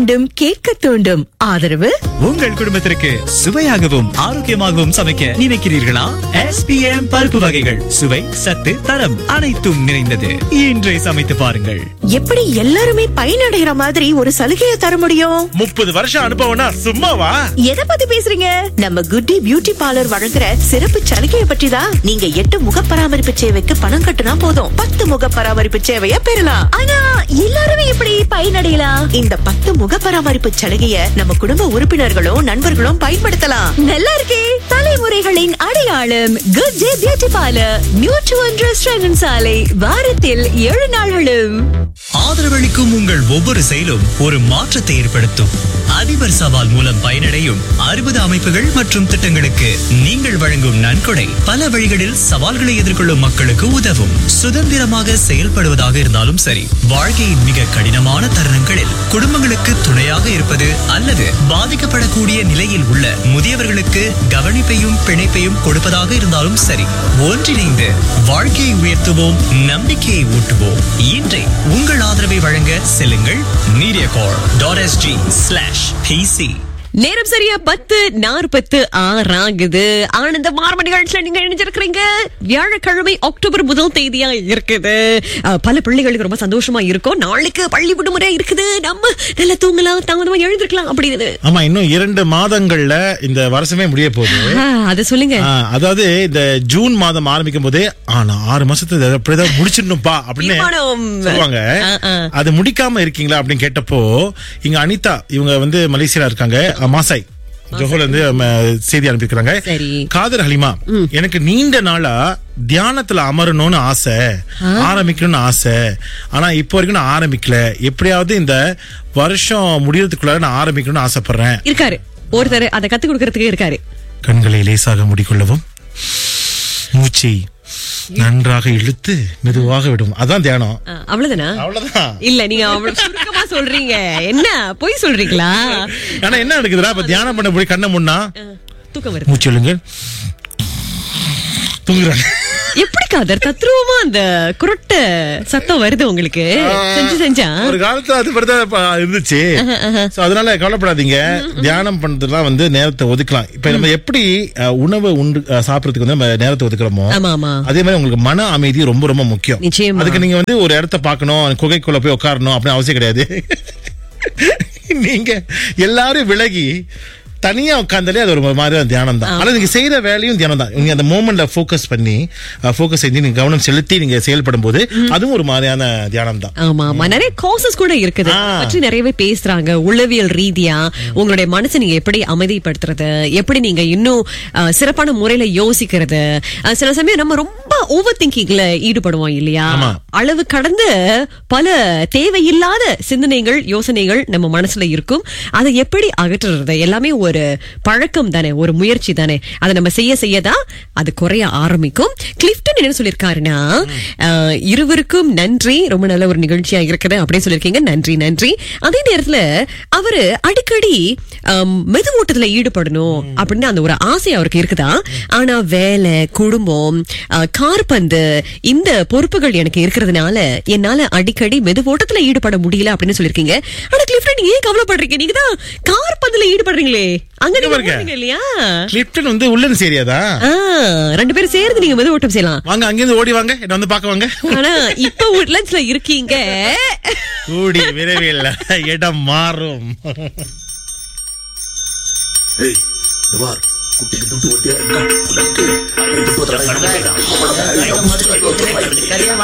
வேண்டும் கேட்க தூண்டும் ஆதரவு உங்கள் குடும்பத்திற்கு சுவையாகவும் ஆரோக்கியமாகவும் சமைக்க நினைக்கிறீர்களா எஸ்பிஎம் பருப்பு வகைகள் சுவை சத்து தரம் அனைத்தும் நிறைந்தது இன்றே சமைத்து பாருங்கள் எப்படி எல்லாருமே பயனடைகிற மாதிரி ஒரு சலுகையை தர முடியும் முப்பது வருஷம் அனுபவம்னா சும்மாவா எதை பத்தி பேசுறீங்க நம்ம குட்டி பியூட்டி பார்லர் வழங்குற சிறப்பு சலுகையை பற்றி தான் நீங்க எட்டு முக பராமரிப்பு சேவைக்கு பணம் கட்டுனா போதும் பத்து முக பராமரிப்பு சேவையை பெறலாம் ஆனா எல்லாருமே எப்படி பயனடையலாம் இந்த பத்து முக பராமரிப்பு சலுகையை நம்ம குடும்ப உறுப்பினர்களும் நண்பர்களும் பயன்படுத்தலாம் நல்லா இருக்கே தலைமுறைகளின் அடையாளம் good day beauty parlour new to restaurant சாலை வாரத்தில் ஏழு நாள்களும் ஆதரவளிக்கும் உங்கள் ஒவ்வொரு செயலும் ஒரு மாற்றத்தை ஏற்படுத்தும் அதிபர் சவால் மூலம் பயனடையும் அறுபது அமைப்புகள் மற்றும் திட்டங்களுக்கு நீங்கள் வழங்கும் நன்கொடை பல வழிகளில் சவால்களை எதிர்கொள்ளும் மக்களுக்கு உதவும் சுதந்திரமாக செயல்படுவதாக இருந்தாலும் சரி வாழ்க்கையின் மிக கடினமான தருணங்களில் குடும்பங்களுக்கு துணையாக இருப்பது அல்லது பாதிக்கப்படக்கூடிய நிலையில் உள்ள முதியவர்களுக்கு கவனிப்பையும் பிணைப்பையும் கொடுப்பதாக இருந்தாலும் சரி ஒன்றிணைந்து வாழ்க்கையை உயர்த்துவோம் நம்பிக்கையை ஊட்டுவோம் இன்றை உங்கள் ஆதரவை வழங்க செல்லுங்கள் Mediacorp dot SG slash PC நேரம் சரியா பத்து நாற்பத்து ஆறாகுது ஆனந்த மார்ம நிகழ்ச்சியில நீங்க இணைஞ்சிருக்கிறீங்க வியாழக்கிழமை அக்டோபர் முதல் தேதியா இருக்குது அஹ், பல பிள்ளைகளுக்கு ரொம்ப சந்தோஷமா இருக்கும் நாளைக்கு பள்ளி விடுமுறை இருக்குது நம்ம நல்லா தூங்கலாம் தாமதமா எழுந்திருக்கலாம் அப்படின்னு ஆமா இன்னும் இரண்டு மாதங்கள்ல இந்த வருஷமே முடிய போகுது ஆஹ், அதை சொல்லுங்க ஆ, அதாவது இந்த ஜூன் மாதம் ஆரம்பிக்கும் போதே ஆனா ஆறு மாசத்துல இதை எப்படிதான் முடிச்சிடணும்பா அப்படின்னு தீர்மானம். சொல்லுவாங்க ஆ, ஆ. அது முடிக்காம இருக்கீங்களா அப்படின்னு கேட்டப்போ இங்க அனிதா இவங்க வந்து மலேசியால இருக்காங்க அ, மாசாய் ஜோஹோல இருந்து ம, செய்தி அனுப்பியிருக்காங்க சரி. காதர் ஹலிமா எனக்கு நீண்ட நாளா தியானத்துல அமரணும்னு ஆசை ஆரம்பிக்கணும்னு ஆசை ஆனா இப்போ வரைக்கும் நான் ஆரம்பிக்கல எப்படியாவது இந்த வருஷம் முடியறதுக்குள்ள நான் ஆரம்பிக்கணும்னு ஆசைப்படுறேன் இருக்காரு ஒருத்தர் அதை கத்து கொடுக்கறதுக்கு இருக்காரு கண்களை லேசாக மூடிக்கொள்ளவும் மூச்சை நன்றாக இழுத்து மெதுவாக விடும் அதான் தியானம் ஆ, அவ்வளவுதானா அவ்வளவுதான் இல்ல நீங்க அவ்வளவு சுருக்கமா சொல்றீங்க என்ன பொய் சொல்றீங்களா ஆனா என்ன நடக்குதுடா இப்ப தியானம் பண்ண போய் கண்ணை முன்னா அஹ், தூக்கம் வருது மூச்சு விழுங்க தூங்குறாங்க எப்படி காதர் தத்ரூபமா அந்த குரட்ட சத்தம் வருது உங்களுக்கு செஞ்சு செஞ்சா ஒரு காலத்துல அது மாதிரிதான் ப- இருந்துச்சு So, அதனால கவலைப்படாதீங்க தியானம் பண்றதுலாம் வந்து நேரத்தை ஒதுக்கலாம் இப்ப நம்ம எப்படி அஹ், உணவு உண்டு அஹ், சாப்பிடறதுக்கு வந்து நம்ம நேரத்தை ஒதுக்குறோமோ ஆமா ஆமா அதே மாதிரி உங்களுக்கு மன அமைதி ரொம்ப ரொம்ப முக்கியம் நிச்சயமா. அதுக்கு நீங்க வந்து ஒரு இடத்த பார்க்கணும் குகைக்குள்ள போய் உட்காரணும் அப்படின்னு அவசியம் கிடையாது நீங்க எல்லாரும் விலகி தனியா உட்கார்ந்தாலே அது ஒரு மாதிரியான தியானம் தான் ஆனா நீங்க செய்யற வேலையும் தியானம் தான் நீங்க அந்த மூமெண்ட்ல ஃபோக்கஸ் பண்ணி ஃபோக்கஸ் செஞ்சு நீங்க கவனம் செலுத்தி நீங்க செயல்படும் போது அதுவும் ஒரு மாதிரியான தியானம் தான் ஆமா ஆமா நிறைய காசஸ் கூட இருக்குது ஆ. பற்றி நிறையவே பேசுறாங்க உளவியல் ரீதியா உங்களுடைய மனசை நீங்க எப்படி அமைதிப்படுத்துறது எப்படி நீங்க இன்னும் அஹ், சிறப்பான முறையில யோசிக்கிறது அஹ், சில சமயம் நம்ம ரொம்ப ஓவர் திங்கிங்ல ஈடுபடுவோம் இல்லையா ஆமா. அளவு கடந்த பல தேவையில்லாத சிந்தனைகள் யோசனைகள் நம்ம மனசுல இருக்கும் அதை எப்படி அகற்றுறது எல்லாமே ஒரு பழக்கம் தானே ஒரு முயற்சி தானே அதை நம்ம செய்ய செய்யதான் அது குறைய ஆரம்பிக்கும் கிளிஃப்டன் என்ன சொல்லிருக்காருன்னா அஹ், இருவருக்கும் நன்றி ரொம்ப நல்ல ஒரு நிகழ்ச்சியா இருக்குது அப்படின்னு சொல்லிருக்கீங்க நன்றி நன்றி அதே நேரத்துல அவரு அடிக்கடி அம், மெது ஓட்டத்துல ஈடுபடணும் அப்படின்னு அந்த ஒரு ஆசை அவருக்கு இருக்குதா ஆனா வேலை குடும்பம் அஹ், காற்பந்து இந்த பொறுப்புகள் எனக்கு இருக்கிறதுனால என்னால அடிக்கடி மெது ஓட்டத்துல ஈடுபட முடியல அப்படின்னு சொல்லிருக்கீங்க ஆனா கிளிஃப்டன் நீங்க ஏன் கவலைப்படுறீங்க நீங்க தான் காற்பந்துல ஈடுபடுறீங்களே அங்க நீங்க பாருங்க. போறீங்க இல்லையா கிளிப்டன் வந்து உள்ளன் சரியாதா ஆ, ரெண்டு பேரும் சேர்ந்து நீங்க மெது ஓட்டம் செய்யலாம் வாங்க அங்கிருந்து ஓடி வாங்க என்ன வந்து பார்க்க வாங்க ஆனா இப்ப உட்லண்ட்ஸ்ல இருக்கீங்க கூடி விரைவில் இடம் மாறும் ஏய் இந்த பார் குட்டிக்கு துட்டு ஒட்டியா இருக்கா உனக்கு ரெண்டு பத்திரம்